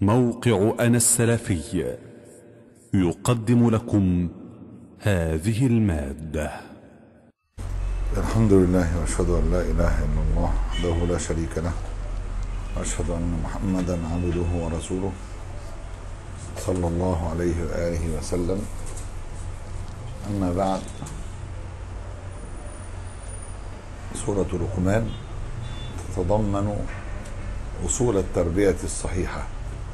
موقع أنا السلفي يقدم لكم هذه المادة الحمد لله واشهد ان لا اله الا الله وحده لا شريك له واشهد ان محمدا عبده ورسوله صلى الله عليه واله وسلم اما بعد سوره لقمان تتضمن اصول التربيه الصحيحه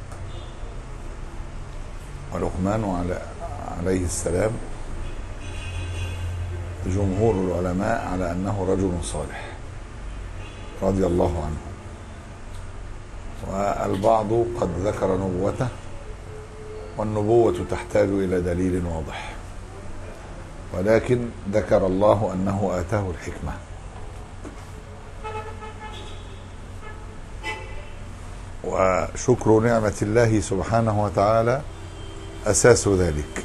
ولقمان على عليه السلام جمهور العلماء على انه رجل صالح رضي الله عنه والبعض قد ذكر نبوته والنبوة تحتاج إلى دليل واضح ولكن ذكر الله أنه آتاه الحكمة وشكر نعمة الله سبحانه وتعالى أساس ذلك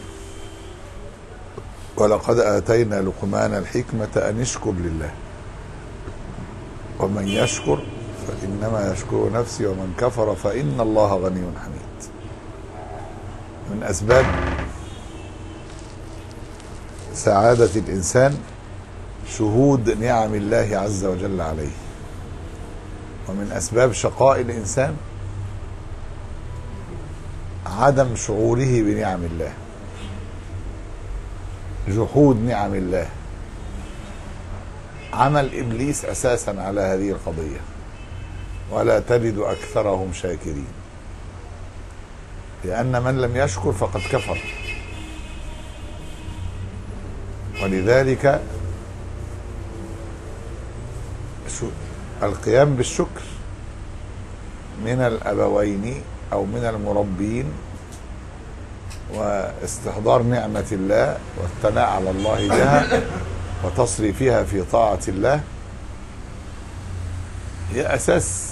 ولقد آتينا لقمان الحكمة أن يشكر لله ومن يشكر فإنما يشكر نفسه ومن كفر فإن الله غني حميد من أسباب سعادة الإنسان شهود نعم الله عز وجل عليه ومن أسباب شقاء الإنسان عدم شعوره بنعم الله جحود نعم الله عمل ابليس اساسا على هذه القضيه ولا تجد اكثرهم شاكرين لان من لم يشكر فقد كفر ولذلك القيام بالشكر من الابوين او من المربين واستحضار نعمة الله والثناء على الله بها وتصريفها في طاعة الله هي أساس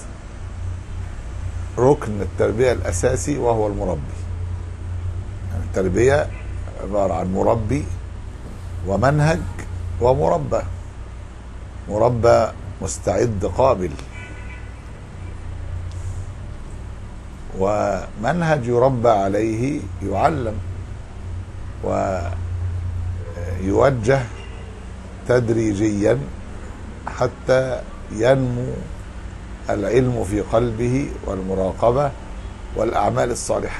ركن التربية الأساسي وهو المربي يعني التربية عبارة عن مربي ومنهج ومربى مربى مستعد قابل ومنهج يربى عليه يعلم ويوجه تدريجيا حتى ينمو العلم في قلبه والمراقبه والاعمال الصالحه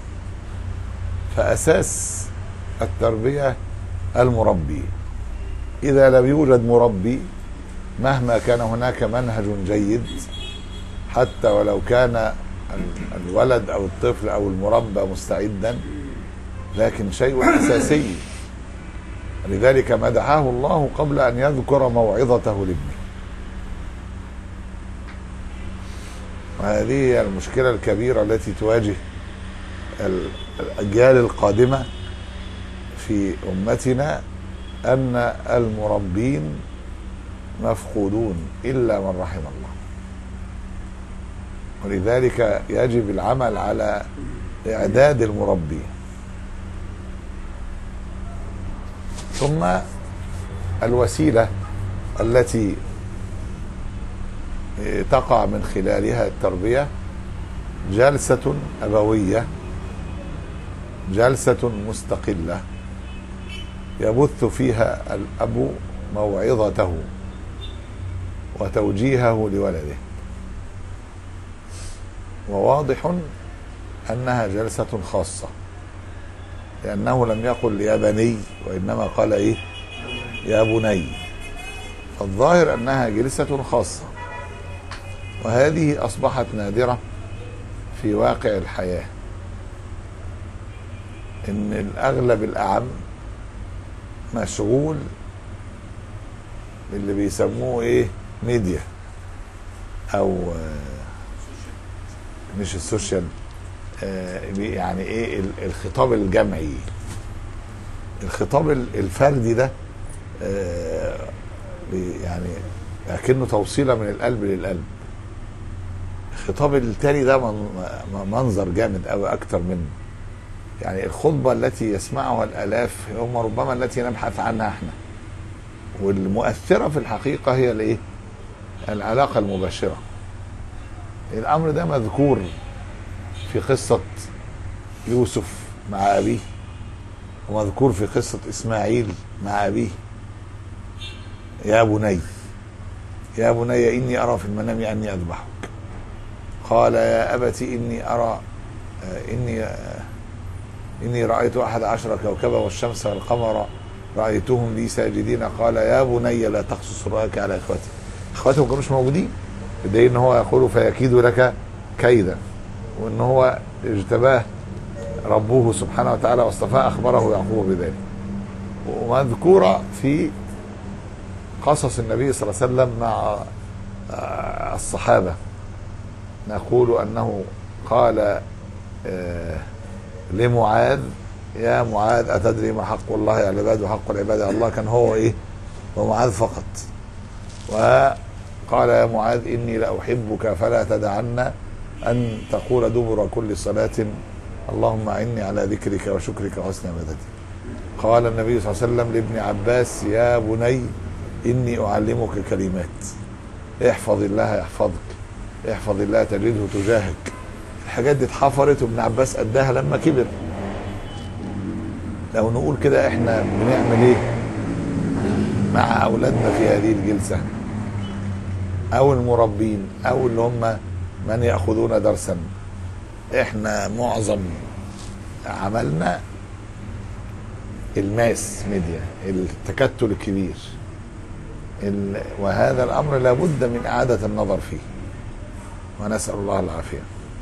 فاساس التربيه المربي اذا لم يوجد مربي مهما كان هناك منهج جيد حتى ولو كان الولد او الطفل او المربى مستعدا لكن شيء اساسي لذلك مدحه الله قبل ان يذكر موعظته لابنه وهذه هي المشكله الكبيره التي تواجه الاجيال القادمه في امتنا ان المربين مفقودون الا من رحم الله ولذلك يجب العمل على اعداد المربي ثم الوسيله التي تقع من خلالها التربيه جلسه ابويه جلسه مستقله يبث فيها الاب موعظته وتوجيهه لولده وواضح انها جلسه خاصه لانه لم يقل يا بني وانما قال ايه يا بني فالظاهر انها جلسه خاصه وهذه اصبحت نادره في واقع الحياه ان الاغلب الاعم مشغول باللي بيسموه ايه ميديا او مش السوشيال يعني ايه الخطاب الجمعي الخطاب الفردي ده يعني لكنه توصيله من القلب للقلب الخطاب التالي ده منظر جامد قوي اكتر منه يعني الخطبه التي يسمعها الالاف هم ربما التي نبحث عنها احنا والمؤثره في الحقيقه هي الايه العلاقه المباشره الامر ده مذكور في قصة يوسف مع أبيه ومذكور في قصة إسماعيل مع أبيه يا بني يا بني إني أرى في المنام أني أذبحك قال يا أبت إني أرى آه، إني آه، إني رأيت أحد عشر كوكبا والشمس والقمر رأيتهم لي ساجدين قال يا بني لا تقصص رؤياك على إخوتي إخوته ما كانوش موجودين بدليل إن هو يقول فيكيد لك كيدا وإن هو اجتباه ربه سبحانه وتعالى واصطفاه أخبره يعقوب بذلك ومذكورة في قصص النبي صلى الله عليه وسلم مع آه، الصحابة نقول أنه قال آه، لمعاذ يا معاذ أتدري ما حق الله على العباد وحق العباد على الله كان هو إيه ومعاذ فقط وقال يا معاذ إني لأحبك فلا تدعن أن تقول دبر كل صلاة اللهم أعني على ذكرك وشكرك وحسن عبادتك قال النبي صلى الله عليه وسلم لابن عباس يا بني إني أعلمك كلمات احفظ الله يحفظك احفظ الله تجده تجاهك الحاجات دي اتحفرت وابن عباس أداها لما كبر لو نقول كده احنا بنعمل ايه مع اولادنا في هذه الجلسه او المربين او اللي هم من ياخذون درسا احنا معظم عملنا الماس ميديا التكتل الكبير ال- وهذا الامر لابد من اعاده النظر فيه ونسال الله العافيه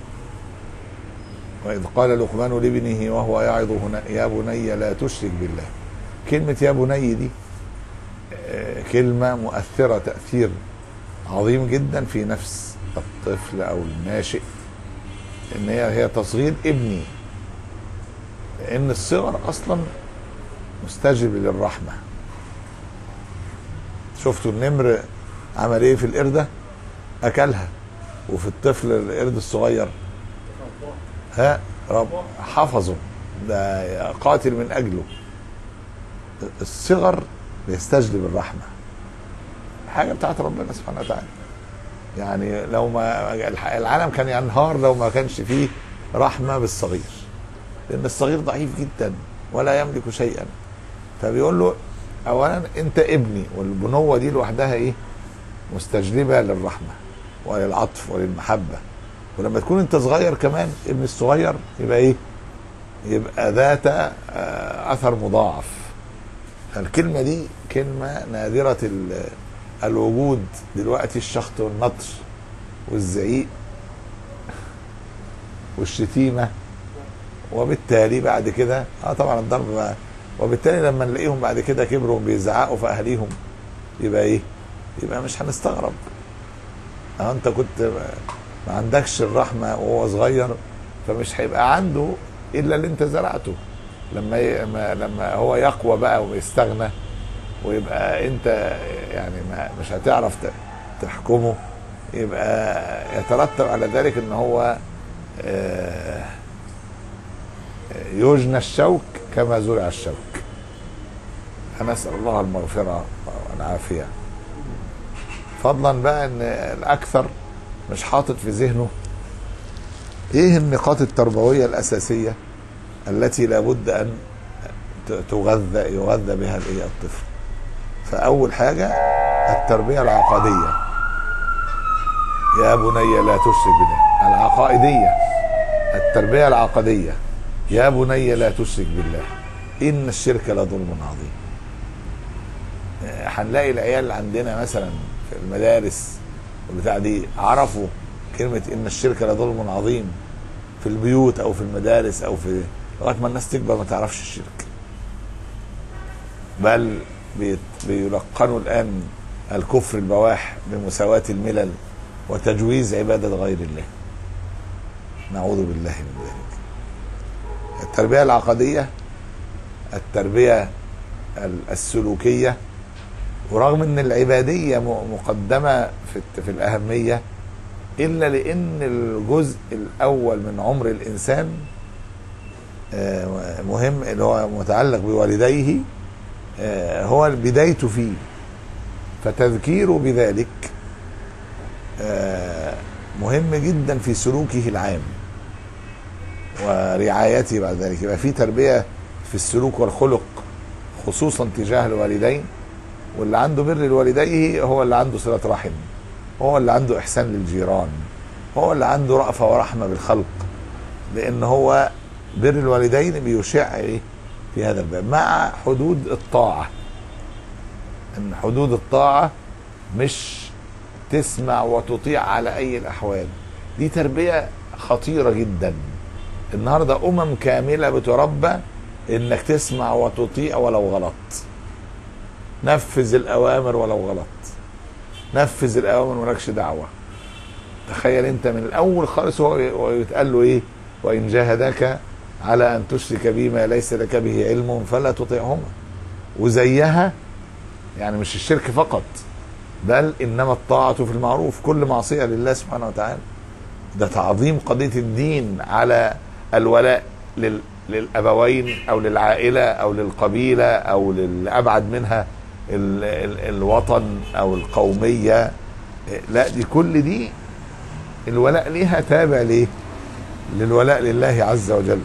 وإذ قال لقمان لابنه وهو يعظه هنا- يا بني لا تشرك بالله كلمة يا بني دي آه، كلمة مؤثرة تأثير عظيم جدا في نفس الطفل أو الناشئ إن هي هي تصغير ابني لأن الصغر أصلا مستجب للرحمة شفتوا النمر عمل إيه في القردة أكلها وفي الطفل القرد الصغير ها رب حفظه ده قاتل من اجله الصغر بيستجلب الرحمه حاجه بتاعت ربنا سبحانه وتعالى يعني لو ما العالم كان ينهار لو ما كانش فيه رحمه بالصغير لان الصغير ضعيف جدا ولا يملك شيئا فبيقول له اولا انت ابني والبنوه دي لوحدها ايه مستجلبه للرحمه وللعطف وللمحبه ولما تكون انت صغير كمان ابن الصغير يبقى ايه يبقى ذات آه، اثر مضاعف فالكلمه دي كلمه نادره ال- الوجود دلوقتي الشخط والنطر والزعيق والشتيمه وبالتالي بعد كده اه طبعا الضرب بقى وبالتالي لما نلاقيهم بعد كده كبروا بيزعقوا في اهاليهم يبقى ايه؟ يبقى مش هنستغرب اه انت كنت ما عندكش الرحمه وهو صغير فمش هيبقى عنده الا اللي انت زرعته لما ي... ما... لما هو يقوى بقى ويستغنى ويبقى انت يعني ما مش هتعرف ت... تحكمه يبقى يترتب على ذلك ان هو آه، يجنى الشوك كما زرع الشوك فنسأل الله المغفرة والعافية فضلا بقى ان الاكثر مش حاطط في ذهنه ايه النقاط التربوية الاساسية التي لابد ان ت- تغذى يغذى بها الايه الطفل فاول حاجة التربية العقدية يا بني لا تشرك بالله العقائدية التربية العقدية يا بني لا تشرك بالله إن الشرك لظلم عظيم آه، هنلاقي العيال عندنا مثلا في المدارس والبتاع دي عرفوا كلمة إن الشرك لظلم عظيم في البيوت أو في المدارس أو في لغاية ما الناس تكبر ما تعرفش الشرك بل بيت- بيلقنوا الآن الكفر البواح بمساواة الملل وتجويز عبادة غير الله نعوذ بالله من ذلك التربية العقدية التربية ال- السلوكية ورغم ان العبادية م- مقدمة في الت- في الأهمية إلا لأن الجزء الأول من عمر الإنسان آه، مهم اللي هو متعلق بوالديه آه، هو بدايته فيه فتذكيره بذلك آه، مهم جدا في سلوكه العام ورعايته بعد ذلك يبقى في تربيه في السلوك والخلق خصوصا تجاه الوالدين واللي عنده بر لوالديه هو اللي عنده صله رحم هو اللي عنده احسان للجيران هو اللي عنده رأفة ورحمة بالخلق لأن هو بر الوالدين بيشع إيه في هذا الباب مع حدود الطاعة ان حدود الطاعه مش تسمع وتطيع على اي الاحوال دي تربيه خطيره جدا النهارده امم كامله بتربى انك تسمع وتطيع ولو غلط نفذ الاوامر ولو غلط نفذ الاوامر مالكش دعوه تخيل انت من الاول خالص هو هو يتقال له ايه وان جاهداك على ان تشرك بي ما ليس لك به علم فلا تطيعهما وزيها يعني مش الشرك فقط بل انما الطاعه في المعروف كل معصيه لله سبحانه وتعالى ده تعظيم قضيه الدين على الولاء لل للابوين او للعائله او للقبيله او للابعد منها ال ال الوطن او القوميه لا دي كل دي الولاء ليها تابع ليه للولاء لله عز وجل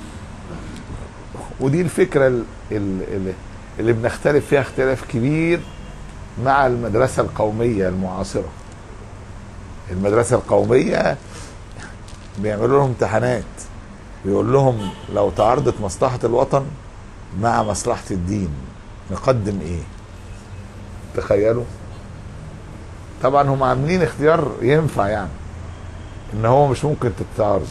ودي الفكره ال- ال- ال- اللي بنختلف فيها اختلاف كبير مع المدرسه القوميه المعاصره المدرسه القوميه بيعملوا لهم امتحانات بيقول لهم لو تعارضت مصلحه الوطن مع مصلحه الدين نقدم ايه تخيلوا طبعا هم عاملين اختيار ينفع يعني ان هو مش ممكن تتعارض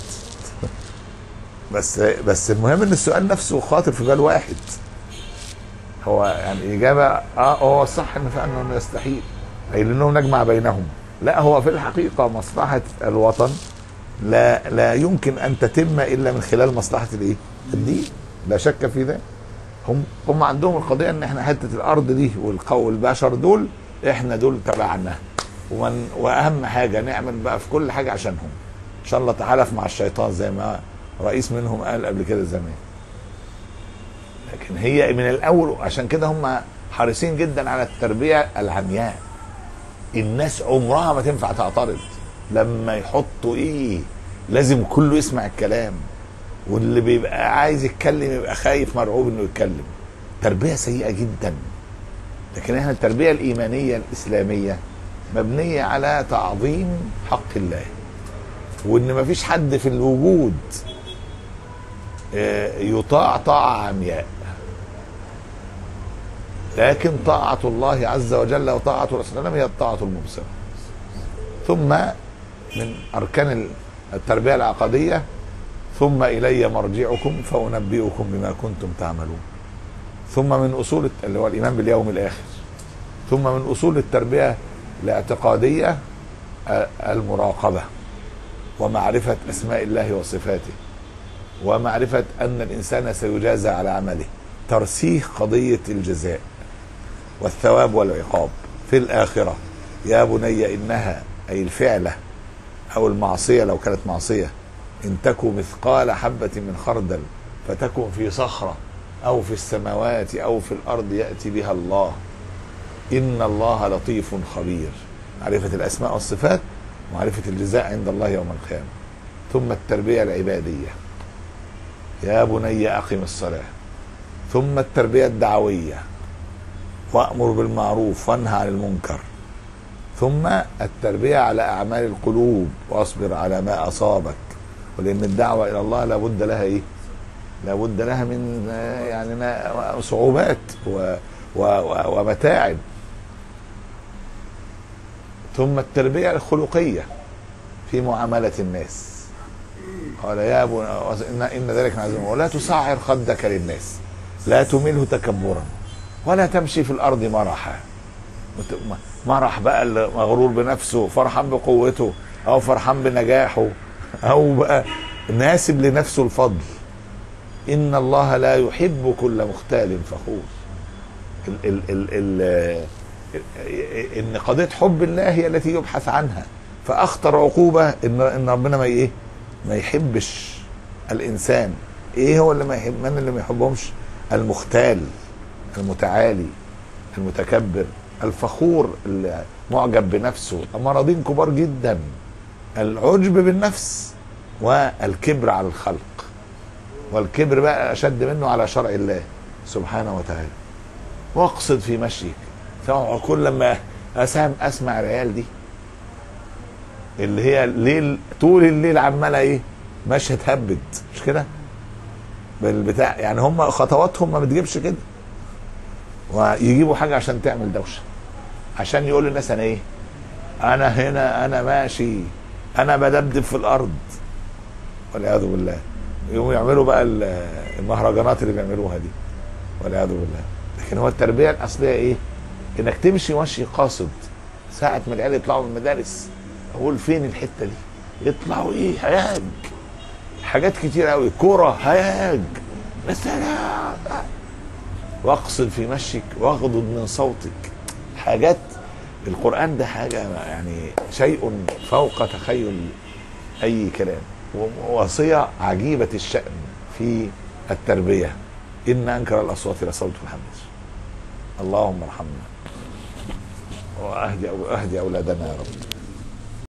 بس بس المهم ان السؤال نفسه خاطر في بال واحد هو يعني الاجابه اه هو الصح ان فعلا انه يستحيل اي لانهم نجمع بينهم لا هو في الحقيقه مصلحه الوطن لا لا يمكن ان تتم الا من خلال مصلحه الايه؟ الدين لا شك في ذلك هم هم عندهم القضيه ان احنا حته الارض دي والقو البشر دول احنا دول تبعنا ومن واهم حاجه نعمل بقى في كل حاجه عشانهم ان شاء الله تحالف مع الشيطان زي ما رئيس منهم قال قبل كده زمان لكن هي من الاول عشان كده هم حريصين جدا على التربيه العمياء الناس عمرها ما تنفع تعترض لما يحطوا ايه لازم كله يسمع الكلام واللي بيبقى عايز يتكلم يبقى خايف مرعوب انه يتكلم تربيه سيئه جدا لكن احنا التربيه الايمانيه الاسلاميه مبنيه على تعظيم حق الله وان مفيش حد في الوجود آه، يطاع طاعه عمياء لكن طاعة الله عز وجل وطاعة رسوله هي الطاعة المبصرة ثم من أركان التربية العقدية ثم إلي مرجعكم فأنبئكم بما كنتم تعملون ثم من أصول اللي هو الإيمان باليوم الآخر ثم من أصول التربية الاعتقادية آه، المراقبة ومعرفة أسماء الله وصفاته ومعرفة أن الإنسان سيجازى على عمله ترسيخ قضية الجزاء والثواب والعقاب في الآخرة يا بني إنها أي الفعلة أو المعصية لو كانت معصية إن تكن مثقال حبة من خردل فتكن في صخرة أو في السماوات أو في الأرض يأتي بها الله إن الله لطيف خبير معرفة الأسماء والصفات معرفة الجزاء عند الله يوم القيامة ثم التربية العبادية يا بني أقم الصلاة ثم التربية الدعوية وأمر بالمعروف وانهى عن المنكر ثم التربية على أعمال القلوب واصبر على ما أصابك ولأن الدعوة إلى الله لابد لها إيه؟ لابد لها من آه، يعني نا- صعوبات و و و ومتاعب ثم التربية الخلقية في معاملة الناس قال يا ابو إن, إن ذلك عزيز ولا تصعر خدك للناس لا تمله تكبرا ولا تمشي في الأرض مرحا مت- م- مرح بقى اللي مغرور بنفسه فرحان بقوته أو فرحان بنجاحه أو بقى ناسب لنفسه الفضل إن الله لا يحب كل مختال فخور ال ال ال ال ان قضيه حب الله هي التي يبحث عنها فاخطر عقوبه ان ان ربنا ما ايه ما يحبش الانسان ايه هو اللي ما يحب من اللي ما يحبهمش المختال المتعالي المتكبر الفخور المعجب بنفسه مرضين كبار جدا العجب بالنفس والكبر على الخلق والكبر بقى اشد منه على شرع الله سبحانه وتعالى واقصد في مشيك فاقعد كل لما اسام اسمع العيال دي اللي هي الليل طول الليل عماله ايه ماشيه تهبد مش كده بالبتاع يعني هم خطواتهم ما بتجيبش كده ويجيبوا حاجه عشان تعمل دوشه عشان يقول للناس انا ايه انا هنا انا ماشي انا بدبدب في الارض والعياذ بالله يقوموا يعملوا بقى ال- المهرجانات اللي بيعملوها دي والعياذ بالله لكن هو التربيه الاصليه ايه؟ انك تمشي مشي قاصد ساعه ما العيال يطلعوا من المدارس اقول فين الحته دي؟ يطلعوا ايه؟ هياج حاجات كتير قوي كوره هياج مثلا واقصد في مشيك واغضض من صوتك حاجات القرآن ده حاجة يعني شيء فوق تخيل أي كلام ووصية عجيبة الشأن في التربية إن أنكر الأصوات لصوت الحمير اللهم ارحمنا وأهدي أهدي أولادنا يا رب